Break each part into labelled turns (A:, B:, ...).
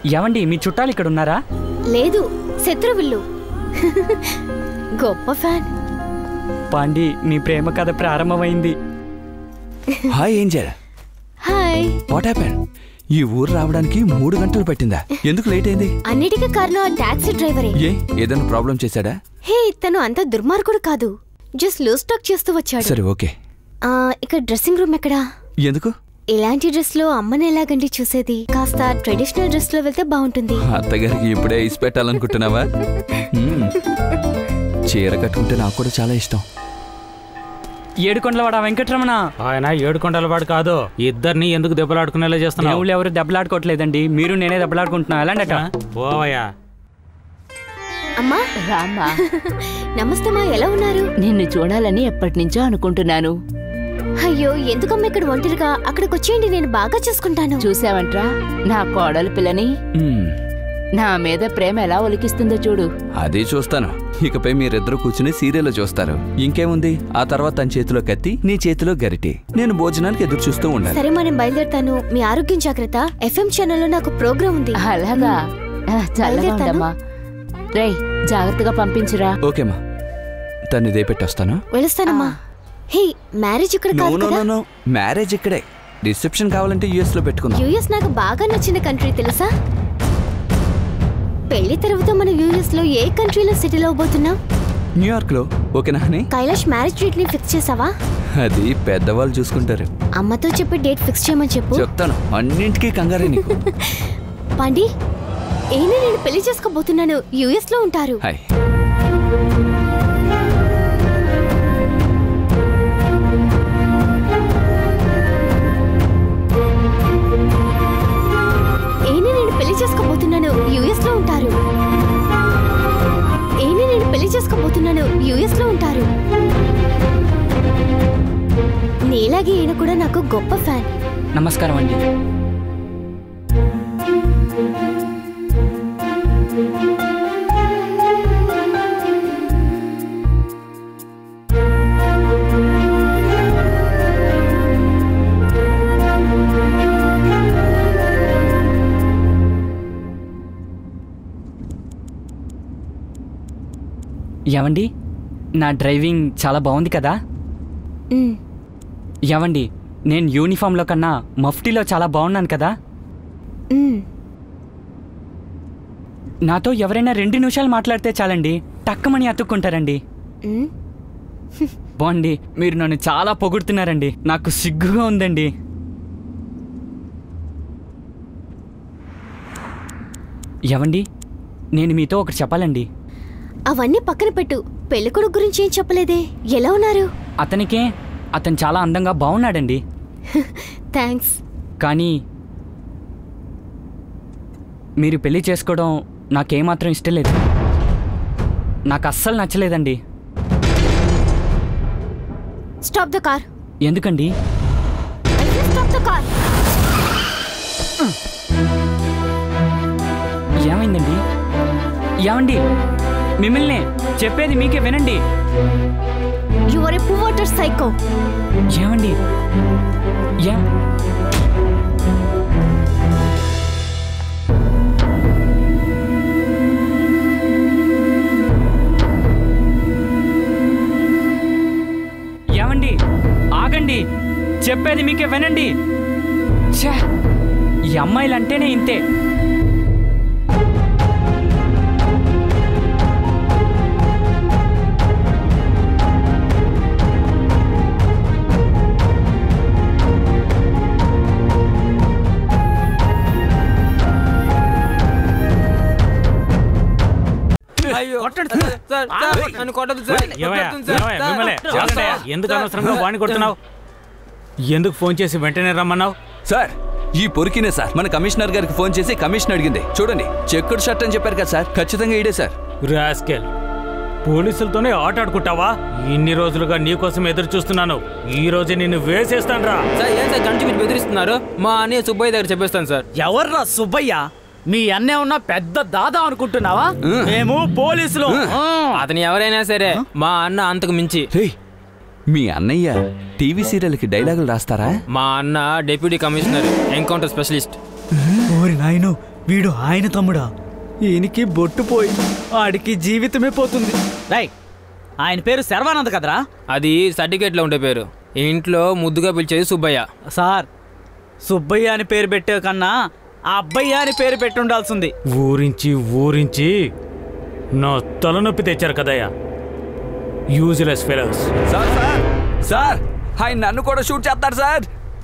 A: ఏమండి మీ చుట్టాలు ఇక్కడ ఉన్నారా
B: లేదు శత్రువులు గొప్ప ఫ్యాన్
A: పాండి మీ ప్రేమ కథ ప్రారంభమైంది
C: hi angel
B: hi
C: what happen ఈ ఊరు రావడానికి మూడు గంటలు పట్టిందా ఎందుకు లేట్ అయింది
B: అన్నిటికీ కారణం ఆ టాక్సీ డ్రైవరే
C: ఏ ఏదైనా ప్రాబ్లం చేశాడా
B: హే తను అంత దుర్మార్గుడు కాదు జస్ట్ లూజ్ టాక్ చేస్తూ వచ్చాడు
C: సరే ఓకే
B: ఆ, ఇక్కడ డ్రెస్సింగ్ రూమ్ ఎక్కడా
C: ఎందుకు
B: ఇలాంటి డ్రెస్ లో అమ్మని ఎలాగండి చూసేది కాస్త ట్రెడిషనల్ డ్రెస్ లో వెళ్తే బాగుంటుంది
C: అత్తగారికి ఇప్పుడే ఇసి పెట్టాలనుకుంటున్నావా మ్మ్. చీర కట్టుకుంటే నాకు కూడా చాలా ఇష్టం
A: ఏడుకొండలవాడ వెంకటరమణ
D: ఆయన ఏడు కొండలవాడు కాదు ఇద్దరిని ఎందుకు దెబ్బలాడుకునేలా చేస్తున్నావు
A: దేవుళ్ళు ఎవరు దెబ్బలాడుకోవట్లేదండి మీరు నేనే దెబ్బలాడుకుంటున్నా ఎలాండట
D: పోవయ్యా
B: అమ్మా
E: రామ్మా
B: నమస్తే మా ఎలా ఉన్నారు
E: నిన్ను చూడాలని ఎప్పటినుంచో అనుకుంటున్నాను
B: అయ్యో ఎందుకమ్మా ఇక్కడ ఒంటరిగా అక్కడికి వచ్చేయండి నేను బాగా చూసుకుంటాను
E: చూసావంట్రా నా కోడలు పిల్లని
C: మ్మ్.
E: నా మీద ప్రేమ ఎలా ఒలికిస్తుందో చూడు
C: అదే చూస్తాను ఇకపై మీరిద్దరు కూర్చుని సీరియల్ చూస్తారు ఇంకేముంది ఆ తర్వాత తన చేతిలో కత్తి నీ చేతిలో గరిటి నేను భోజనానికి ఎదురు చూస్తూ ఉండాలి
B: సరే మనం బయలుదేరుతాను మీ ఆరోగ్యం జాగ్రత్త ఎఫ్ఎం ఛానల్లో నాకు ప్రోగ్రామ్ ఉంది
E: అలాగా ఆ, చల్లగా
B: బయలుదేరుతాను.
E: ఉండమ్మా రేయ్ జాగ్రత్తగా పంపించురా
C: ఓకేమా తను ఇదే పెట్టొస్తాను
B: వెళుస్తానమ్మా హే మ్యారేజ్ ఇక్కడ
C: నో
B: కాదు
C: నో
B: కదా
C: నో నో మ్యారేజ్ ఇక్కడే రిసెప్షన్ కావాలంటే యుఎస్ లో పెట్టుకుందాం
B: యుఎస్ నాకు బాగా నచ్చిన కంట్రీ తెలుసా పెళ్లి తర్వాత మనం యుఎస్ లో ఏ కంట్రీలో సెటిల్ అవబోతున్నాం
C: న్యూయార్క్ లో ఓకేనా హనీ
B: కైలాష్ మ్యారేజ్ డేట్ ని ఫిక్స్ చేసావా
C: అది పెద్దవాళ్ళు చూసుకుంటారు
B: అమ్మతో చెప్పి డేట్ ఫిక్స్ చేయమని చెప్పు
C: చెప్తాను అన్నింటికీ కంగారే నీకు
B: పాండి ఏనే నేను పెళ్లి చేసుకోబోతున్నాను యుఎస్ లో ఉంటారు
C: హాయ్
B: ఏనే నేను పెళ్లి చేసుకోబోతున్నాను యుఎస్ లో ఉంటారు ఏనే నేను పెళ్లి చేసుకోబోతున్నాను యుఎస్ లో ఉంటారు నీలాగే ఈయన కూడా నాకు గొప్ప ఫ్యాన్
A: నమస్కారం అండి ఏవండి నా డ్రైవింగ్ చాలా బాగుంది కదా
B: ఉమ్,
A: ఏవండి నేను యూనిఫామ్లో కన్నా మఫ్టీలో చాలా బాగున్నాను కదా
B: ఉమ్.
A: నాతో ఎవరైనా రెండు నిమిషాలు మాట్లాడితే చాలండి టక్కమని అతుక్కుంటారండి
B: ఉమ్.
A: బాగుండి మీరు నన్ను చాలా పొగుడుతున్నారండి నాకు సిగ్గుగా ఉందండి ఏవండి నేను మీతో ఒకటి చెప్పాలండి
B: అవన్నీ పక్కన పెట్టు పెళ్ళికొడుకు గురించి ఏం చెప్పలేదే ఎలా ఉన్నారు
A: అతనికే అతను చాలా అందంగా బాగున్నాడండి
B: థ్యాంక్స్
A: కానీ మీరు పెళ్లి చేసుకోవడం నాకేమాత్రం ఇష్టం లేదు నాకు అస్సలు నచ్చలేదండి
B: స్టాప్ ద కార్
A: ఎందుకండి
B: స్టాప్ ద కార్
A: ఏమైందండి ఏమండి మిమ్మల్ని చెప్పేది మీకే వినండి
B: యు ఆర్ ఎ పువాటర్ సైకో
A: ఏమండి ఏ ఏమండి ఆగండి చెప్పేది మీకే వినండి ఛే ఈ అమ్మాయిలంటేనే ఇంతే
F: అయ్యో సార్ సార్ నన్ను కొట్టదు సార్
D: ఏమయ్యా?
F: కొట్టొద్దు సార్.
D: ఏమయ్యా?
F: సార్,
D: మిమ్మల్ని జాగ్రత్తయ్యా. ఎందుకు అనవసరంగా వాణ్ణి కొడుతున్నావు ఎందుకు ఫోన్ చేసి వెంటనే రమ్మన్నావు
C: సార్ ఈ పొరికినే సార్ మన కమిషనర్ గారికి ఫోన్ చేసి కమిషన్ అడిగింది చూడండి చెక్కుడు షర్ట్ అని చెప్పారు కదా సార్ ఖచ్చితంగా ఇడే సార్
D: రాస్కెల్ పోలీసులతోనే ఆట ఆడుకుంటావా ఇన్ని రోజులుగా నీకోసం ఎదురు చూస్తున్నాను ఈ రోజే నిన్ను వేసేస్తాను రా
F: సార్ ఏం సార్ గంట మీరు బెదిరిస్తున్నారు మా అన్నయ్య సుబ్బయ్య దగ్గర చెప్పేస్తాను సార్
G: ఎవర్రా సుబ్బయ్య మీ అన్నే ఉన్న పెద్ద దాదా అనుకుంటున్నావా మేము పోలీసులు ఆ.
F: అతను ఎవరైనా సరే మా అన్న అంతకు మించి
C: రేయ్ మీ అన్నయ్య టీవీ సీరియల్కి డైలాగులు రాస్తారా
F: మా అన్న డిప్యూటీ కమిషనర్ ఎన్కౌంటర్ స్పెషలిస్ట్
G: ఓరి నాయను వీడు ఆయన తమ్ముడా ఈయనకి బొట్టు పోయి ఆడికి జీవితమే పోతుంది రై ఆయన పేరు శర్వానంద్ కదరా
F: అది సర్టిఫికేట్లో ఉండే పేరు ఇంట్లో ముద్దుగా పిలిచేది సుబ్బయ్య
G: సార్ సుబ్బయ్య అని పేరు పెట్టే కన్నా ఆ అబ్బయ్య అని పేరు పెట్టి ఉండాల్సింది
D: ఊరించి ఊరించి నా తలనొప్పి తెచ్చారు కదయ్యా useless fellows
C: sir sir sir ఆయన నన్ను కూడా షూట్ చేస్తారు సార్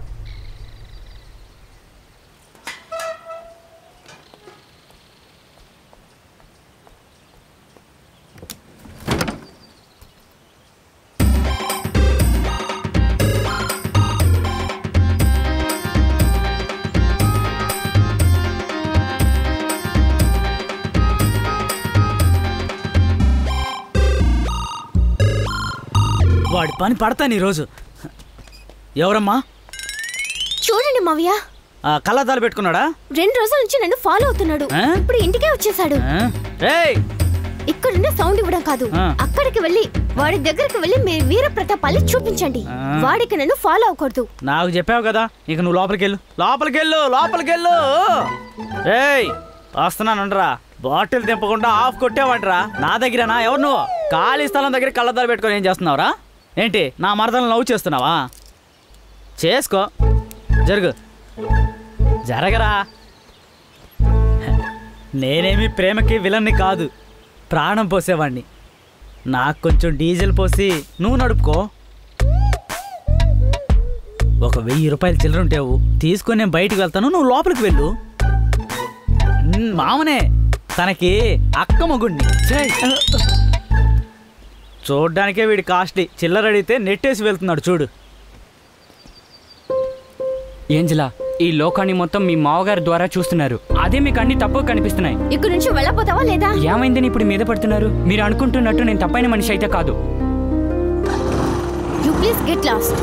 G: వాడి పని పడతాను ఈరోజు ఎవరమ్మా
B: చూడండి మావయ్య
G: ఆ, కళ్ళద్దాలు పెట్టుకున్నాడా
B: రెండు రోజుల నుంచి నన్ను ఫాలో అవుతున్నాడు
G: ఆ?
B: ఇప్పుడు ఇంటికే వచ్చేసాడు
G: ఆ? రేయ్
B: ఇక్కడున్న సౌండ్ ఇవ్వడం కాదు
G: ఆ.
B: అక్కడికి వెళ్ళి వాడి దగ్గరికి వెళ్ళి మీ వీర ప్రతాపాన్ని చూపించండి
G: ఆ.
B: వాడికి నన్ను ఫాలో అవ్వకూడదు
G: నాకు చెప్పావు కదా ఇక నువ్వు లోపలికి వెళ్ళు లోపలికి వెళ్ళు లోపలికి వెళ్ళు రేయ్ వస్తున్నానంటరా బాటిల్ దింపకుండా ఆఫ్ కొట్టేవంటరా నా దగ్గరనా ఎవరు నువ్వు ఖాళీ స్థలం దగ్గర కళ్ళద్దాలు పెట్టుకొని ఏం చేస్తున్నావురా ఏంటి నా మరదలను లవ్ చేస్తున్నావా చేసుకో జరుగు జరగరా నేనేమి ప్రేమకి విలన్ని కాదు ప్రాణం పోసేవాడిని నాకు కొంచెం డీజిల్ పోసి నువ్వు నడుపుకో ఒక వెయ్యి రూపాయలు చిల్లర ఉంటావు తీసుకొని నేను బయటికి వెళ్తాను నువ్వు లోపలికి వెళ్ళు మ్, మామనే తనకి అక్క మగుడిని చూడ్డానికే వీడి కాస్ట్లీ చిల్లర అడిగితే నెట్టేసి వెళ్తున్నాడు చూడు
A: ఏంజిలా ఈ లోకాన్ని మొత్తం మీ మావగారి ద్వారా చూస్తున్నారు అదే మీకు అన్ని తప్పు కనిపిస్తున్నాయి
B: ఇక్కడ నుంచి వెళ్ళపోతావా లేదా
A: ఏమైందని ఇప్పుడు మీద పడుతున్నారు మీరు అనుకుంటున్నట్టు నేను తప్పైన మనిషి అయితే కాదు
B: you please get lost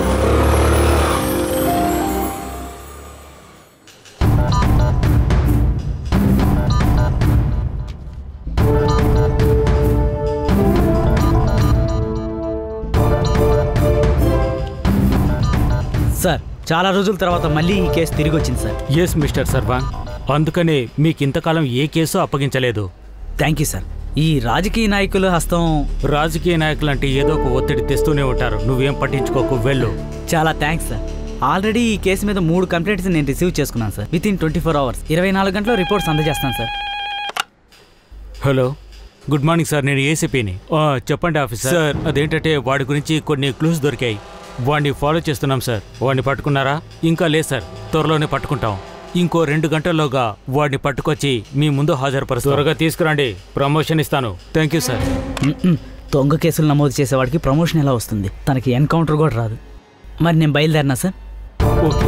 G: sir చాలా రోజుల తర్వాత మళ్ళీ ఈ కేసు తిరిగి వచ్చింది సార్
D: ఎస్ మిస్టర్ సర్వాన్ అందుకనే మీకు ఇంతకాలం ఏ కేసు అప్పగించలేదు
G: థ్యాంక్ యూ సార్ ఈ రాజకీయ నాయకుల హస్తం
D: రాజకీయ నాయకులంటే ఏదో ఒక ఒత్తిడి తెస్తూనే ఉంటారు నువ్వేం పట్టించుకోకు వెళ్ళు
G: చాలా థ్యాంక్స్ సార్ ఆల్రెడీ ఈ కేసు మీద మూడు కంప్లైంట్స్ నేను రిసీవ్ చేసుకున్నాను sir within twenty four hours ఇరవై నాలుగు గంటల రిపోర్ట్స్ అందజేస్తాను sir
D: hello good morning sir నేను ఏసీపీని ఆ, చెప్పండి ఆఫీసర్ సార్ అదేంటంటే వాడి గురించి కొన్ని క్లూస్ దొరికాయి వాడిని ఫాలో చేస్తున్నాం సార్ వాడిని పట్టుకున్నారా ఇంకా లేదు సార్ త్వరలోనే పట్టుకుంటాం ఇంకో రెండు గంటల్లోగా వాడిని పట్టుకొచ్చి మీ ముందు హాజరుపరుస్తాం త్వరగా తీసుకురండి ప్రమోషన్ ఇస్తాను థ్యాంక్ యూ సార్
G: మ్మ్. దొంగ కేసులు నమోదు చేసేవాడికి ప్రమోషన్ ఎలా వస్తుంది తనకి ఎన్కౌంటర్ కూడా రాదు మరి నేను బయలుదేరినా సార్
D: ఓకే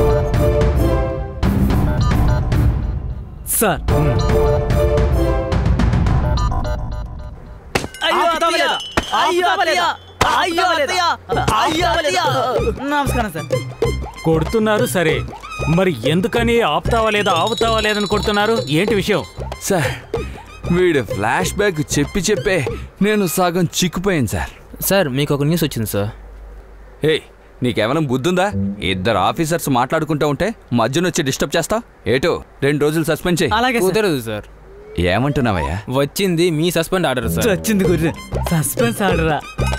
G: సార్ నమస్కారం సార్
D: కొడుతున్నారు సరే మరి ఎందుకని ఆపుతావా లేదా ఆపుతావా లేదని కొడుతున్నారు ఏంటి విషయం
C: సార్ వీడు ఫ్లాష్ బ్యాక్ చెప్పి చెప్పే నేను సగం చిక్కుపోయాను సార్
F: సార్ మీకు ఒక న్యూస్ వచ్చింది సార్
C: హే నీకేమైనా బుద్ధుందా ఇద్దరు ఆఫీసర్స్ మాట్లాడుకుంటూ ఉంటే మధ్యన వచ్చి డిస్టర్బ్ చేస్తా ఏటో రెండు రోజులు సస్పెండ్ చేయి
G: అలాగే సార్.
F: కుదరదు సార్
C: ఏమంటున్నావయ్యా
F: వచ్చింది మీ సస్పెండ్ ఆర్డర్ సార్
G: వచ్చింది గుర్రె సస్పెన్స్ ఆడరా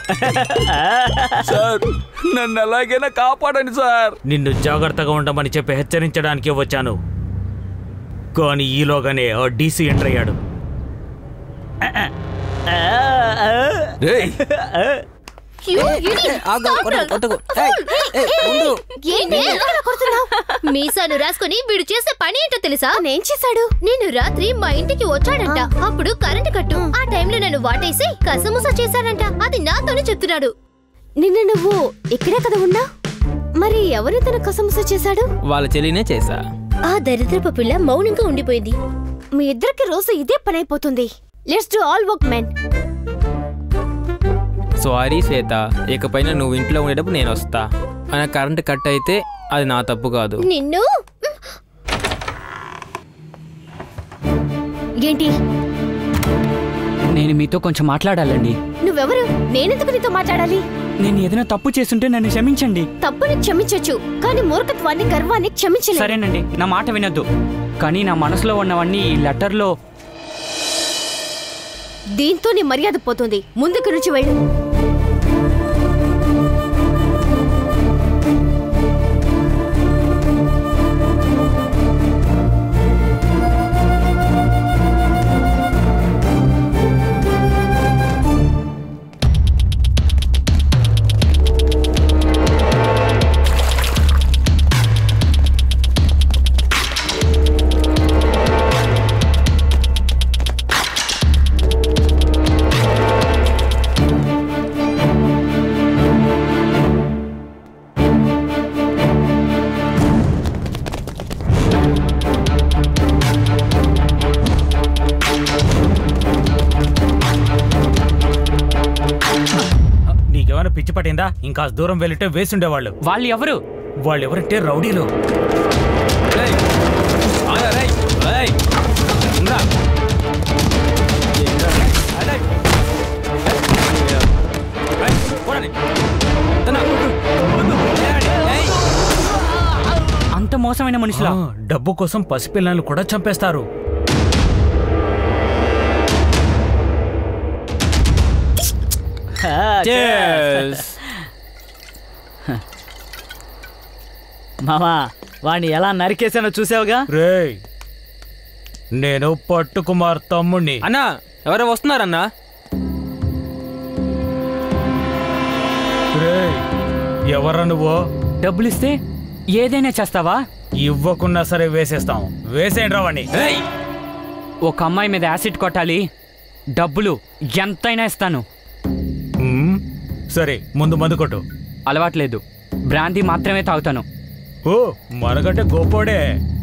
C: సార్ నన్ను ఎలాగైనా కాపాడండి సార్
D: నిన్ను జాగ్రత్తగా ఉండమని చెప్పి హెచ్చరించడానికి వచ్చాను కానీ ఈలోగానే ఆ డీసీ ఎంటర్ అయ్యాడు
C: రేయ్
B: You idiot!
F: ఆగు,
B: Stop
F: కొట్టకు,
B: it!
F: కొట్టకు.
B: Fool!
F: ఏయ్, ఏయ్,
B: ఏయ్,
F: ఉండు.
B: ఏంటి ఎందుకు అలా కొడుతున్నావ్? మీసాను రాసుకుని వీడు చేసే పని ఏంటో తెలుసా నేను చేశాడు నేను రాత్రి మా ఇంటికి వచ్చాడంట అప్పుడు కరెంట్ కట్టు ఆ టైంలో నన్ను వాటేసి కసముస చేశాడంట అది నాతోనే చెప్తున్నాడు నిన్న నువ్వు ఇక్కడే కదా ఉన్నా మరి ఎవరు తన కసముస చేశాడు
F: వాళ్ళ చెల్లినే చేశా
B: ఆ దరిద్రపు పిల్ల మౌనంగా ఉండిపోయింది మీ ఇద్దరికి రోజు ఇదే పని అయిపోతుంది let's do all work men
F: sorry Shweta ఇకపైన నువ్వు ఇంట్లో ఉండేటప్పుడు నేను వస్తా ఆయన కరెంట్ కట్ అయితే అది నా తప్పు కాదు
B: నిన్ను ఏంటి
A: నేను మీతో కొంచెం మాట్లాడాలండి
B: నువ్వెవరు నేనెందుకు నీతో మాట్లాడాలి
A: నేను ఏదైనా తప్పు చేస్తుంటే నన్ను క్షమించండి
B: తప్పుని క్షమించొచ్చు కానీ మూర్ఖత్వాన్ని గర్వాన్ని క్షమించలేదు
A: సరేనండి నా మాట వినొద్దు కానీ నా మనసులో ఉన్నవన్నీ ఈ లెటర్లో
B: దీంతో నీ మర్యాద పోతుంది ముందుకు నుంచి వెళ్ళు
D: నీకేమైనా పిచ్చి పట్టిందా ఇంకా దూరం వెళ్ళితే వేసి ఉండేవాళ్ళు
A: వాళ్ళు ఎవరు
D: వాళ్ళు ఎవరంటే రౌడీలు
C: రేయ్, ఆగరా, రేయ్, రేయ్, ఉండ్రా. అరే. రేయ్, పోరండి. తన, వద్దు, లేవండి, రేయ్.
A: అంత మోసమైన మనుషులా
D: ఆ, డబ్బు కోసం పసిపిల్లలను కూడా చంపేస్తారు
F: Cheers.
G: మామా వాణ్ణి ఎలా నరికేసానో చూసావుగా
D: రేయ్ నేను పట్టుకుమార్ తమ్ముణ్ణి
F: అన్నా ఎవరో వస్తున్నారన్నా
D: రేయ్ ఎవరా నువ్వు
A: డబ్బులు ఇస్తే ఏదైనా చేస్తావా
D: ఇవ్వకున్నా సరే వేసేస్తాం వేసేయండి రావండి
C: రేయ్,
A: ఒక అమ్మాయి మీద యాసిడ్ కొట్టాలి డబ్బులు ఎంతైనా ఇస్తాను
D: సరే ముందు మందు కొట్టు
A: అలవాట్లేదు బ్రాందీ మాత్రమే తాగుతాను
D: ఓ మనకంటే గొప్పోడే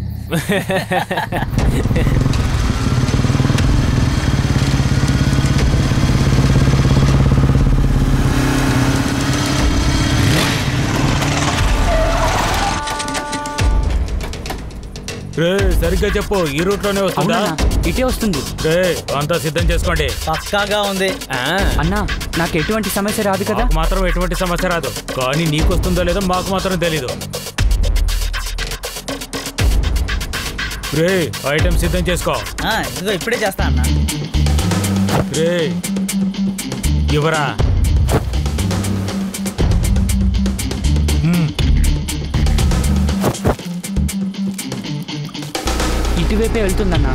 D: రే సరిగ్గా చెప్పు ఈ రూట్ లోనే వస్తుందా
A: అవునా ఇటే వస్తుంది
D: రే అంతా సిద్ధం చేసుకోండి
G: పక్కాగా ఉంది
F: ఆ,
A: అన్నా నాకు ఎటువంటి సమస్య రాదు కదా
D: మాకు మాత్రం ఎటువంటి సమస్య రాదు కానీ నీకు వస్తుందో లేదో మాకు మాత్రం తెలీదు రే ఐటమ్ సిద్ధం చేసుకో
G: ఆ, ఇదిగో ఇప్పుడే చేస్తా అన్న
D: రే ఇవరా మ్మ్.
A: ఇటువైపే వెళ్తుందన్నా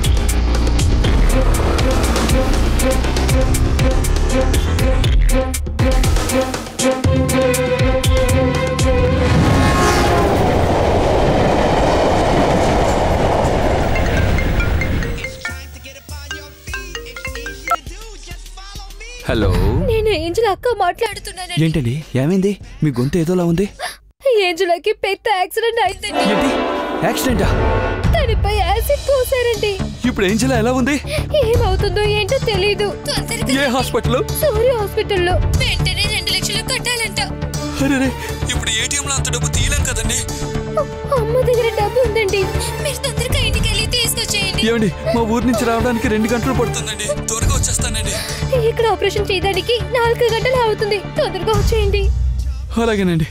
C: హలో
B: నేను ఏంజల్ అక్క మాట్లాడుతున్నానండి
C: ఏంటండి ఏమైంది మీ గొంతు ఏదోలా ఉంది
B: ఏంజలకి పెద్ద యాక్సిడెంట్ అయిందండి
C: ఏంటి యాక్సిడెంటా
B: తనపై యాసిడ్ పోసారండి
C: ఇప్పుడు ఏంజలా ఎలా ఉంది
B: ఏమవుతుందో ఏంటో తెలీదు
C: ఏ హాస్పిటల్
B: సూర్య హాస్పిటల్లో వెంటనే రెండు లక్షలు కట్టాలంట
C: అరే ఇప్పుడు ఏటీఎం లో అంత డబ్బు తీయలేం కదండి
B: అమ్మ దగ్గర డబ్బు ఉందండి మీరు తొందరగా ఇంటికి వెళ్ళి తీసుకొచ్చేయండి
C: ఏమండి మా ఊరు నుంచి రావడానికి రెండు గంటలు పడుతుందండి త్వరగా వచ్చేస్తానండి
B: ఇక్కడ ఆపరేషన్ చేయడానికి నాలుగు గంటలు అవుతుంది తొందరగా వచ్చేయండి
C: అలాగేనండి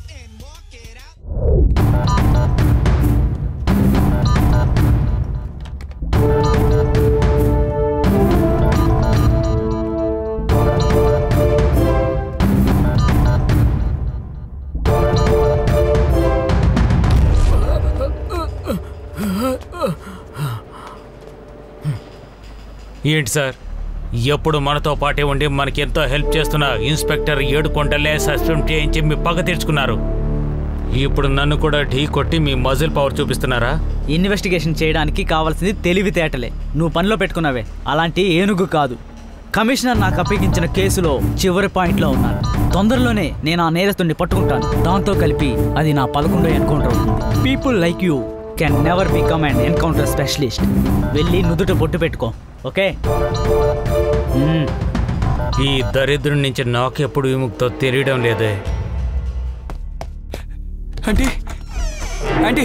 D: ఏంటి సార్ ఎప్పుడు మనతో పాటే ఉండి మనకి ఎంతో హెల్ప్ చేస్తున్న ఇన్స్పెక్టర్ ఏడు కొండలే సస్పెండ్ చేయించి మీ పగ తీర్చుకున్నారు ఇప్పుడు నన్ను కూడా ఢీ కొట్టి మీ మజిల్ పవర్ చూపిస్తున్నారా
G: ఇన్వెస్టిగేషన్ చేయడానికి కావాల్సింది తెలివితేటలే నువ్వు పనిలో పెట్టుకున్నావే అలాంటి ఏనుగు కాదు కమిషనర్ నాకు అప్పగించిన కేసులో చివరి పాయింట్లో ఉన్నాను తొందరలోనే నేను ఆ నేరస్తుడిని పట్టుకుంటాను దాంతో కలిపి అది నా పదకొండో ఎన్కౌంటర్ అవుతుంది people like you can never become and encounter specialist వెళ్ళి నుదుట బొట్టు పెట్టుకో ఓకే మ్మ్.
D: ఈ దరిద్రం నుంచి నాకెప్పుడు విముక్తో తెలియడం లేదే
C: ఆంటీ ఆంటీ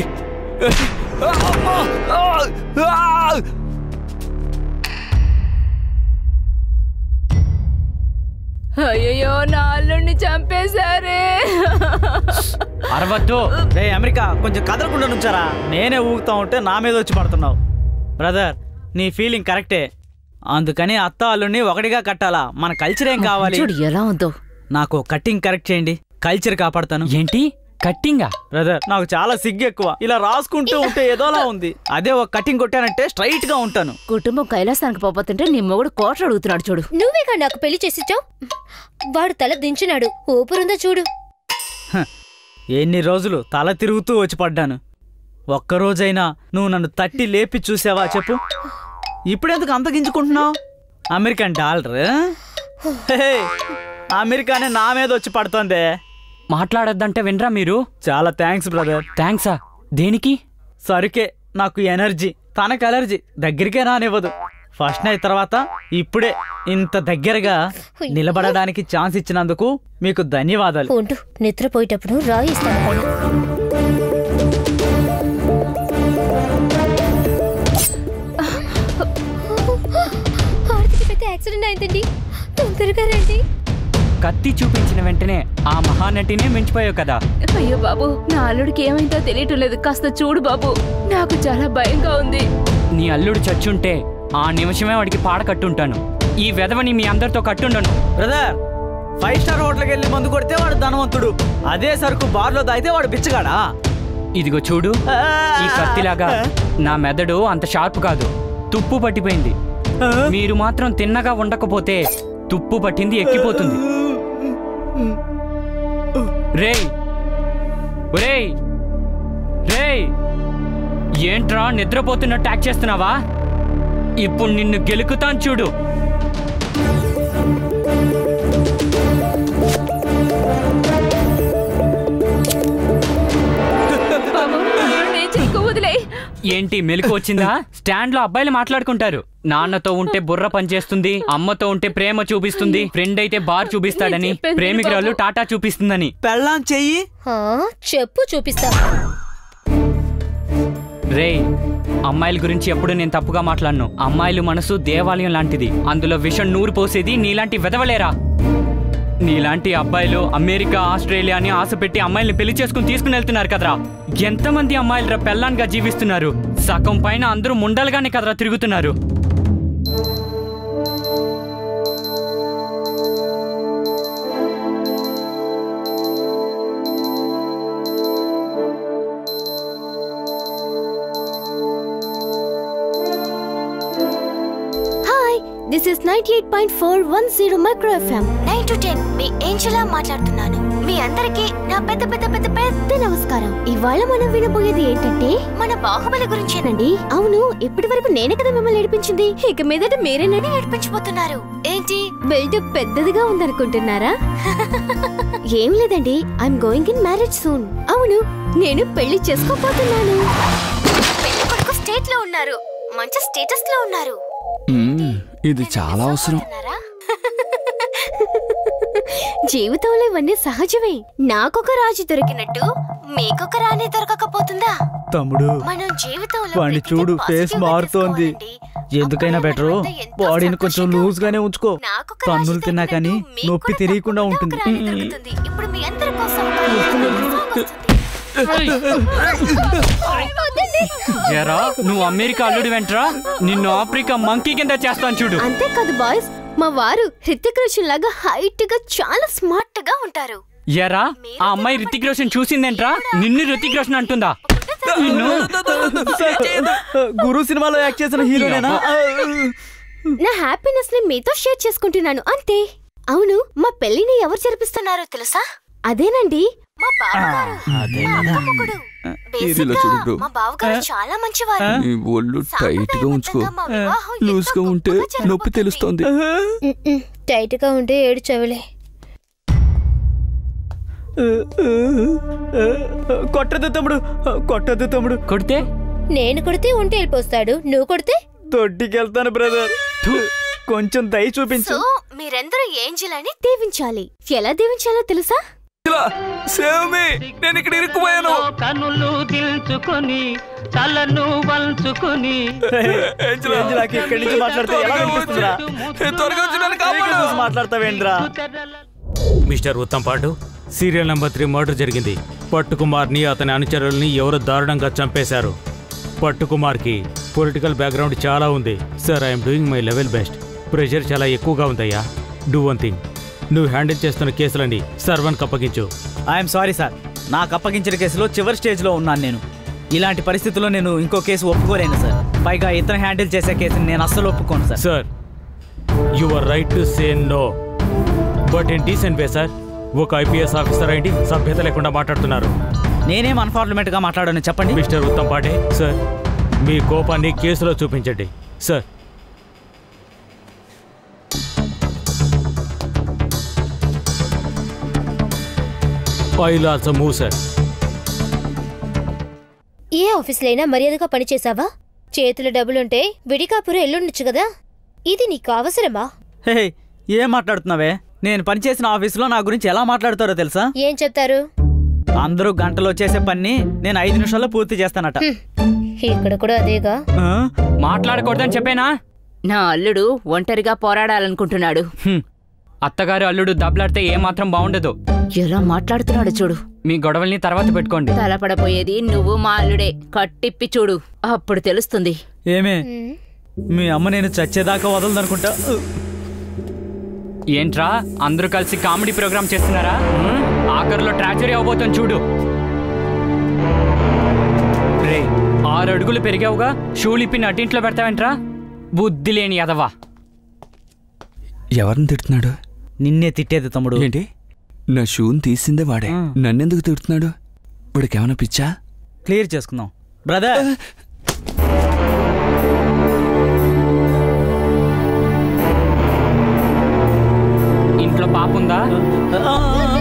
E: అయ్యో నా అల్లుడిని చంపేశారే
A: అరవద్దు
G: రే అమెరికా కొంచెం కదలకుండా నుంచారా నేనే ఊగుతా ఉంటే నా మీద వచ్చి పడుతున్నావు బ్రదర్ నీ ఫీలింగ్ కరెక్టే అందుకని అత్త అల్లుడిని ఒకటిగా కట్టాలా మన కల్చర్ ఏం కావాలి
E: చూడు ఎలా ఉందో
G: నాకు కటింగ్ కరెక్ట్ చేయండి కల్చర్ కాపాడతాను
A: ఏంటి కట్టింగా
G: బ్రదర్ నాకు చాలా సిగ్గు ఎక్కువ ఇలా రాసుకుంటూ ఉంటే ఏదోలా ఉంది అదే ఒక కటింగ్ కొట్టానంటే స్ట్రైట్ గా ఉంటాను
E: కుటుంబం కైలాసానికి పోతుంటే నీ మొగుడు కోట్లు అడుగుతున్నాడు చూడు
B: నువ్వేగా నాకు పెళ్లి చేసిచ్చావు వాడు తల దించినాడు ఊపిరుందా చూడు
G: హ, ఎన్ని రోజులు తల తిరుగుతూ వచ్చి పడ్డాను ఒక్కరోజైనా నువ్వు నన్ను తట్టి లేపి చూసావా చెప్పు ఇప్పుడెందుకు అంత గింజుకుంటున్నావు అమెరికన్ డాలర్ హే, అమెరికానే నా మీద వచ్చి పడుతోందే
A: మాట్లాడొద్దంటే వినరా మీరు
G: చాలా థ్యాంక్స్ బ్రదర్
A: థ్యాంక్సా దేనికి
G: సరికే నాకు ఎనర్జీ తనకు అలర్జీ దగ్గరికే రానివ్వదు ఫస్ట్ నైట్ తర్వాత ఇప్పుడే ఇంత దగ్గరగా నిలబడడానికి ఛాన్స్ ఇచ్చినందుకు మీకు ధన్యవాదాలు
B: ఉంటూ నిద్రపోయేటప్పుడు రాయిస్తాను పైన ఆర్తికి పెద్ద యాక్సిడెంట్ అయిందండి తొందరగా రండి
A: కత్తి చూపించిన వెంటనే ఆ మహానటినే మించిపోయావు కదా
E: అయ్యో బాబు నా అల్లుడికి ఏమైందో తెలియటం లేదు కాస్త చూడు బాబు నాకు చాలా భయంగా ఉంది
A: నీ అల్లుడు చచ్చుంటే ఆ నిమిషమే వాడికి పాడ కట్టుంటాను ఈ వెధవని మీ అందరితో కట్టుండను
G: బ్రదర్ ఫైవ్ స్టార్ హోటల్కి వెళ్ళి మందు కొడితే వాడు ధనవంతుడు అదే సరుకు బార్లో తాగితే వాడు బిచ్చగాడా
A: ఇదిగో చూడు ఈ కత్తిలాగా నా మెదడు అంత షార్ప్ కాదు తుప్పు పట్టిపోయింది మీరు మాత్రం తిన్నగా ఉండకపోతే తుప్పు పట్టింది ఎక్కిపోతుంది రేయ్ ఒరేయ్ రేయ్ ఏంట్రా నిద్రపోతున్నట్టు యాక్ట్ చేస్తున్నావా ఇప్పుడు నిన్ను గెలుకుతాను చూడు
E: బాబు నేను చెక్కు వదిలే
A: ఏంటి మెలకు వచ్చిందా స్టాండ్ లో అబ్బాయిలు మాట్లాడుకుంటారు నాన్నతో ఉంటే బుర్ర పనిచేస్తుంది అమ్మతో ఉంటే ప్రేమ చూపిస్తుంది ఫ్రెండ్ అయితే బార్ చూపిస్తాడని
E: నేను చెప్పేది
A: ప్రేమికురాలు
E: బాబు.
A: టాటా చూపిస్తుందని
G: పెళ్ళాం చెయ్యి
B: ఆ, చెప్పు చూపిస్తా
A: రేయ్ అమ్మాయిల గురించి ఎప్పుడు నేను తప్పుగా మాట్లాడను అమ్మాయిలు మనసు దేవాలయం లాంటిది అందులో విషం నూరు పోసేది నీలాంటి వెదవలేరా నీలాంటి అబ్బాయిలు అమెరికా ఆస్ట్రేలియా అని ఆశ పెట్టి అమ్మాయిల్ని పెళ్లి చేసుకుని తీసుకుని వెళ్తున్నారు కదరా ఎంతమంది అమ్మాయిలు పెళ్ళాన్గా జీవిస్తున్నారు సగం పైన అందరూ ముండలుగానే కదరా తిరుగుతున్నారు
B: hi this is ninety eight point four one zero micro FM nine to ten మీ ఏంజలా మాట్లాడుతున్నాను మీ అందరికి నా పెద్ద పెద్ద పెద్ద పెద్ద నమస్కారం ఇవాళ మనం వినబోయేది ఏంటంటే మన బాహుబలి గురించేనండి అవును ఇప్పటి వరకు నేనే కదా మిమ్మల్ని ఏడిపించింది ఇక మీదట మీరేనని ఏడిపించబోతున్నారు ఏంటి బిల్డప్ పెద్దదిగా ఉందనుకుంటున్నారా ఏం లేదండి I'm going in marriage soon అవును నేను పెళ్లి చేసుకోబోతున్నాను పెళ్లి కొడుకు స్టేట్ లో ఉన్నారు మంచి స్టేటస్ లో ఉన్నారు
C: మ్మ్, ఇది చాలా అవసరం
B: అనుకుంటున్నారా? జీవితంలో ఇవన్నీ సహజమే నాకొక రాజు దొరికినట్టు మీకొక రాణి దొరకకపోతుందా
G: తమ్ముడు
B: మనం జీవితంలో
G: వాడిని
B: ప్రతిదీ
G: చూడు
B: positive
G: ఫేస్
B: గా
G: మారుతోంది
B: తీసుకోవాలండి.
G: ఎందుకైనా
B: అప్పుడే
G: బెటరు
B: మనమంతా ఎంతో
G: బాడీని కొంచెం
B: సంతోషంగా
G: లూజ్ గానే ఉంచుకో
B: నాకొక
G: తన్నులు
B: రాజు
G: తిన్నా కానీ
B: దొరికినట్టు మీకు
G: నొప్పి
B: కూడా
G: తెలియకుండా
B: తప్పకుండా
G: ఉంటుంది
B: ఒక రాణి దొరుకుతుంది. ఇప్పుడు మీ అందరి కోసం ఒక song వస్తుంది.
A: జరా నువ్వు అమెరికా అల్లుడు వెంట్రా నిన్ను ఆఫ్రికా మంకీ కింద చేస్తాను చూడు
B: అంతేకాదు బాయ్స్ మా వారు హృతిక్ రోషన్ లాగా హైట్ గా చాలా స్మార్ట్ గా ఉంటారు
A: ఎరా ఆ అమ్మాయి రితిక్ రోషన్ చూసిందేంట్రా నిన్ను రితిక్ రోషన్ అంటుందా నిన్ను
G: గురు సినిమాలో యాక్ట్ చేసిన హీరోనేనా
B: నా హ్యాపీనెస్ ని మీతో షేర్ చేసుకుంటున్నాను అంతే అవును మా పెళ్లిని ఎవరు జరిపిస్తున్నారో తెలుసా అదేనండి మా బావగారు మా అత్త మొగుడు.
C: ఇదిలో
B: బేసిక్గా
C: చూడు బ్రో.
B: మా బావగారు చాలా మంచివారు
C: నీ ఒళ్ళు టైట్ గా ఉంచుకో
B: సాంప్రదాయబద్ధంగా మా వివాహం ఎంతో
C: లూజ్ గా ఉంటే
B: గొప్పగా
C: నొప్పి
B: జరగబోతుంది.
C: తెలుస్తోంది
B: టైట్ గా ఉంటే ఏడు చెవులే
G: కొట్టదు తమ్ముడు కొట్టదు తమ్ముడు
A: కొడితే
B: నేను కొడితే ఉంటే వెళ్ళిపోస్తాడు నువ్వు కొడితే
G: తొట్టికెళ్తాను బ్రదర్ కొంచెం దయ చూపించు
B: సో మీరందరూ ఏంజిల్ అని దీవించాలి ఎలా దీవించాలో తెలుసా
C: సేవ్ మీ నేను ఇక్కడ ఇరుక్కుపోయాను
H: కనులు దిల్చుకొని తలను వంచుకొని
G: ఏంజిలాకి ఇక్కడి నుంచి మాట్లాడితే ఎలా వినిపిస్తుందిరా
C: త్వరగా వచ్చి నన్ను
G: పైకి
C: కాపాడు.
G: చూసి మాట్లాడతావేంద్రా
D: మిస్టర్ ఉత్తమ్ పాటు సీరియల్ నెంబర్ త్రీ మర్డర్ జరిగింది పట్టుకుమార్ని అతని అనుచరుల్ని ఎవరు దారుణంగా చంపేశారు పట్టుకుమార్కి పొలిటికల్ బ్యాక్గ్రౌండ్ చాలా ఉంది sir I'm doing my level best pressure చాలా ఎక్కువగా ఉందయ్యా డూ వన్ థింగ్ నువ్వు హ్యాండిల్ చేస్తున్న కేసులని సర్వన్కి అప్పగించు
G: ఐఎమ్ సారీ సార్ నాకు అప్పగించిన కేసులో చివరి స్టేజ్లో ఉన్నాను నేను ఇలాంటి పరిస్థితుల్లో నేను ఇంకో కేసు ఒప్పుకోలేను సార్ పైగా ఇతను హ్యాండిల్ చేసే కేసుని నేను అస్సలు ఒప్పుకోను sir
D: sir you are right to say no but in decent way sir ఒక ఐపీఎస్ ఆఫీసర్ అయింది సభ్యత లేకుండా మాట్లాడుతున్నారు
G: నేనేం అన్ఫార్మేట్గా మాట్లాడాను చెప్పండి
D: మిస్టర్ ఉత్తమ్ పాటే సార్ మీ కోపాన్ని కేసులో చూపించండి sir I'll also move sir
B: ఏ ఆఫీసులైనా మర్యాదగా పనిచేసావా చేతుల డబ్బులుంటే విడికాపురం ఎల్లుండొచ్చు కదా ఇది నీకు అవసరమా
G: హే ఏం మాట్లాడుతున్నావే నేను పనిచేసిన ఆఫీసులో నా గురించి ఎలా మాట్లాడతారో తెలుసా
B: ఏం చెప్తారు
G: అందరూ గంటలో చేసే పని నేను ఐదు నిమిషాల్లో పూర్తి చేస్తానట
B: హ్మ్. ఇక్కడ కూడా అదేగా
G: ఆ?
A: మాట్లాడకూడదని చెప్పేనా
E: నా అల్లుడు ఒంటరిగా పోరాడాలనుకుంటున్నాడు
G: హ్మ్.
A: అత్తగారు అల్లుడు దెబ్బలాడితే ఏమాత్రం బాగుండదు
E: ఎలా మాట్లాడుతున్నాడు చూడు
A: మీ గొడవల్ని తర్వాత పెట్టుకోండి
E: తలపడపోయేది నువ్వు మా అల్లుడే కట్టిప్పి చూడు అప్పుడు తెలుస్తుంది
G: ఏమే
B: హ్మ్.
G: మీ అమ్మ నేను చచ్చేదాకా వదలదనుకుంటా
A: ఏంట్రా అందరూ కలిసి కామెడీ ప్రోగ్రామ్ చేస్తున్నారా ఆఖరిలో ట్రాజరీ అవబోతుంది చూడు రే ఆరు అడుగులు పెరిగావుగా షూలిప్పి నటింట్లో పెడతావేంట్రా బుద్ధి లేని ఎదవా
C: ఎవరిని తిడుతున్నాడు
G: నిన్నే తిట్టేది తమ్ముడు
C: ఏంటి నా షూని తీసిందే వాడే
G: ఆ.
C: నన్నెందుకు తిడుతున్నాడు వాడికి ఏమైనా పిచ్చా
G: క్లియర్ చేసుకుందాం బ్రదర్
A: ఇంట్లో పాప ఉందా
G: ఆ, ఆ,